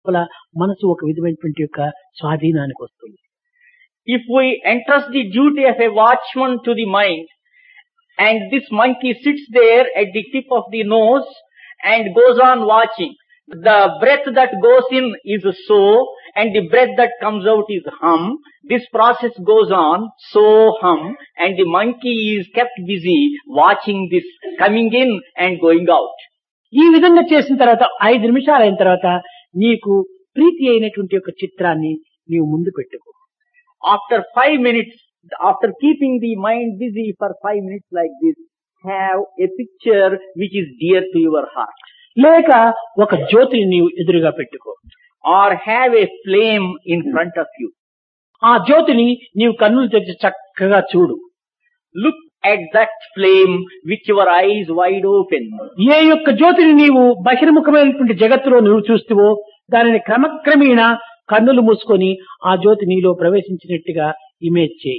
లోపల మనసు ఒక విధమైనటువంటి యొక్క స్వాధీనానికి వస్తుంది If we entrust the duty of a watchman to the mind, and this monkey sits there at the tip of the nose and goes on watching, the breath that goes in is so, and the breath that comes out is hum. This process goes on, so hum, and the monkey is kept busy watching this coming in and going out. ఈ విధంగా చేసిన తర్వాత ఐదు నిమిషాలు అయిన తర్వాత నీకు ప్రీతి అయినటువంటి యొక్క చిత్రాన్ని నీవు ముందు పెట్టుకో After five minutes, after keeping the mind busy for five minutes like this, have a picture which is dear to your heart. లేక ఒక జ్యోతిని నీవు ఎదురుగా పెట్టుకో or have a flame in front of you. ఆ జ్యోతిని నీవు కన్నులు తెరిచి చక్కగా చూడు Look at that flame with your eyes wide open. ఏ యొక్క జ్యోతిని నీవు బహిర్ముఖమైనటువంటి జగత్తులో నువ్వు చూస్తువో దానిని క్రమక్రమేణా కన్నులు మూసుకొని ఆ జ్యోతి నీలో ప్రవేశించినట్టుగా ఇమేజ్ చేయి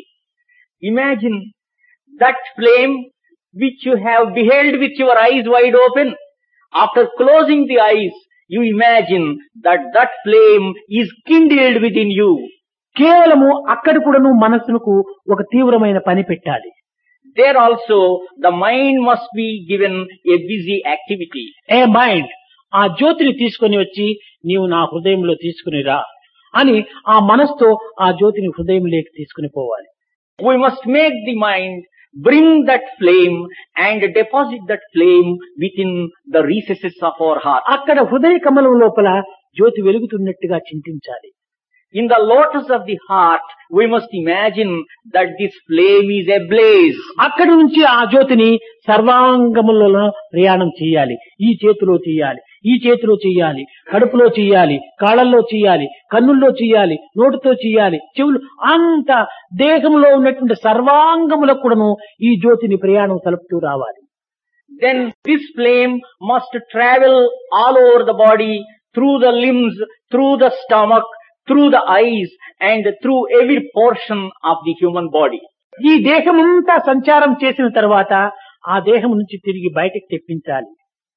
Imagine that flame which you have beheld with your eyes wide open. After closing the eyes, you imagine that that flame is kindled within you. కేవలము అక్కడ కూడా నువ్వు మనస్సుకు ఒక తీవ్రమైన పని పెట్టాలి There also, the mind must be given a busy activity. ఏ మైండ్ ఆ జ్యోతిని తీసుకొని వచ్చి నీవు నా హృదయంలో తీసుకుని రా అని ఆ మనస్సుతో ఆ జ్యోతిని హృదయంలోకి తీసుకుని పోవాలి We must make the mind bring that flame and deposit that flame within the recesses of our heart. అక్కడ హృదయ కమలం లోపల జ్యోతి వెలుగుతున్నట్టుగా చింతించాలి In the lotus of the heart, we must imagine that this flame is ablaze. అక్కడి నుంచి ఆ జ్యోతిని సర్వాంగములలో ప్రయాణం చేయాలి ఈ చేతిలో చేయాలి ఈ చేతిలో చేయాలి కడుపులో చేయాలి కాళ్ళల్లో చేయాలి కన్నుల్లో చేయాలి నోటితో చేయాలి చెవులు అంత దేహంలో ఉన్నటువంటి సర్వాంగములకు కూడాను ఈ జ్యోతిని ప్రయాణం సలుపుతూ రావాలి Then this flame must travel all over the body, through the limbs, through the stomach, through the eyes, and through every portion of the human body. ఈ దేహమంతా సంచారం చేసిన తర్వాత ఆ దేహం నుంచి తిరిగి బయటకు తెప్పించాలి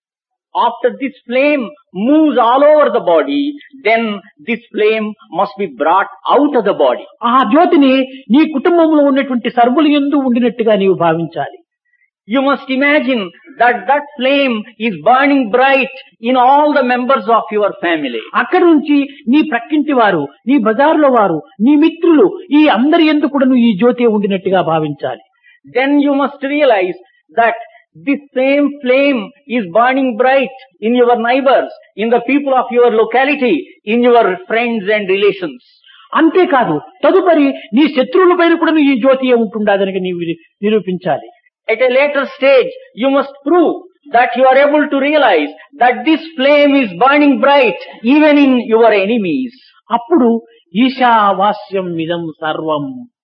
After this flame moves all over the body, then this flame must be brought out of the body. ఆ జ్యోతిని నీ కుటుంబంలో ఉన్నటువంటి సర్వులు ఎందు ఉండినట్టుగా నీవు భావించాలి You must imagine that that flame is burning bright in all the members of your family. అక్కడి నుంచి నీ ప్రక్కింటి వారు నీ బజార్లో వారు నీ మిత్రులు ఈ అందరి ఎందు కూడా నువ్వు ఈ జ్యోతి ఉండినట్టుగా భావించాలి Then you must realize that this same flame is burning bright in your neighbors, in the people of your locality, in your friends and relations. అంతేకాదు తదుపరి నీ శత్రువుల పైన కూడా నువ్వు ఈ జ్యోతి ఉంటుండదని నీవు నిరూపించాలి At a later stage, you must prove that you are able to realize that this flame is burning bright even in your enemies. అప్పుడు ఈశావాస్యం ఇదం సర్వం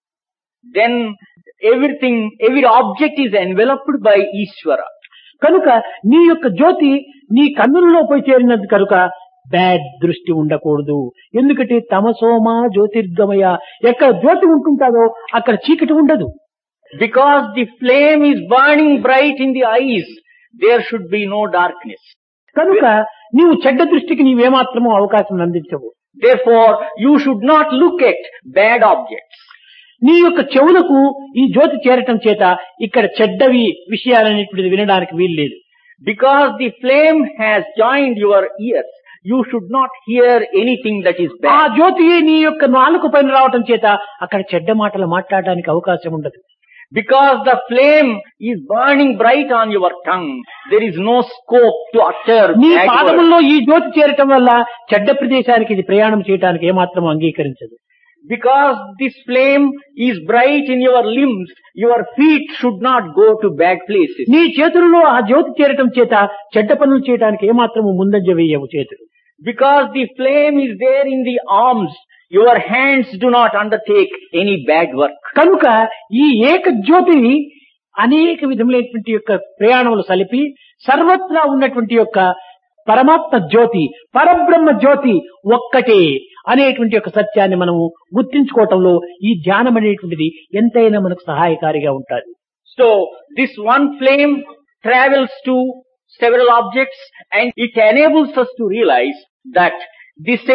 Then everything, every object is enveloped by Ishvara. కనుక నీ యొక్క జ్యోతి నీ కన్నులలో పోయి చేరినది కనుక బ్యాడ్ దృష్టి ఉండకూడదు ఎందుకంటే తమసోమా జ్యోతిర్గమయ ఎక్కడ జ్యోతి ఉంటుంటాదో అక్కడ చీకటి ఉండదు Because the flame is burning bright in the eyes, there should be no darkness. కనుక నీవు చెడ్డ దృష్టికి నీవేమాత్రమూ అవకాశం అందించవు Therefore, you should not look at bad objects. నీ యొక్క చెవులకు ఈ జ్యోతి చేరటం చేత ఇక్కడ చెడ్డవి విషయాలనేటువంటిది వినడానికి వీలు లేదు Because the flame has joined your ears, you should not hear anything that is ఆ bad. జ్యోతి నీ యొక్క నాలుక పైన రావటం చేత అక్కడ చెడ్డ మాటలు మాట్లాడడానికి అవకాశం ఉండదు Because the flame is burning bright on your tongue, there is no scope to utter నీ bad words. పాదముల్లో ఈ జ్యోతి చేరటం వల్ల చెడ్డ ప్రదేశానికి ఇది ప్రయాణం చేయడానికి ఏమాత్రం అంగీకరించదు Because this flame is bright in your limbs, your feet should not go to bad places. నీ చేతులలో ఆ జ్యోతి చేరటం చేత చెడ్డ పనులు చేయడానికి ఏమాత్రము ముందంజ వేయవు చేతులు Because the flame is there in the arms, your hands do not undertake any bad work. కనుక ఈ ఏక జ్యోతిని అనేక విధములైనటువంటి యొక్క ప్రయాణములు సలిపి సర్వత్రా ఉన్నటువంటి యొక్క పరమాత్మ జ్యోతి పరబ్రహ్మ జ్యోతి ఒక్కటే అనేటువంటి యొక్క సత్యాన్ని మనము గుర్తించుకోవటంలో ఈ ధ్యానం అనేటువంటిది ఎంతైనా మనకు సహాయకారిగా ఉంటుంది So this one flame travels to several objects and it enables us to realize that this